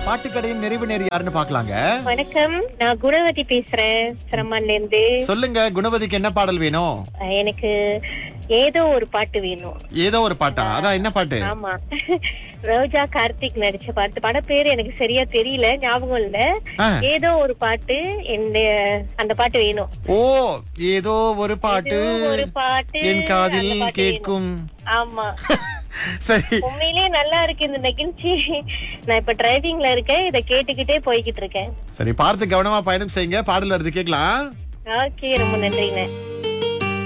பாட்டுக்கடையின் நிறைவு நேர் யாருன்னு பாக்கலாங்க வணக்கம் நான் குணவதி பேசுறேன் சிரமன்ல இருந்து சொல்லுங்க குணவதிக்கு என்ன பாடல் வேணும் அஹ் எனக்கு ஏதோ ஒரு பாட்டு வேணும் ஏதோ ஒரு பாட்டா அதான் என்ன பாட்டு ஆமா ரோஜா கார்த்திக் நடிச்ச பாட்டு பட பேரு எனக்கு சரியா தெரியல ஞாபகம் இல்ல ஆ. ஏதோ ஒரு பாட்டு இந்த அந்த பாட்டு வேணும் ஓ ஏதோ ஒரு பாட்டு ஏதோ ஒரு பாட்டு என் காதில் அந்த பாட்டு கேட்கும் ஆமா சரி உண்மையிலேயே நல்லா இருக்கு இந்த நிகழ்ச்சி நான் இப்ப டிரைவிங்ல இருக்கேன் இத கேட்டுக்கிட்டே போய்கிட்டு இருக்கேன் சரி பார்த்து கவனமா பயணம் செய்யுங்க பாடல் வருது கேக்கலாம் ஓகே ரொம்ப நன்றிங்க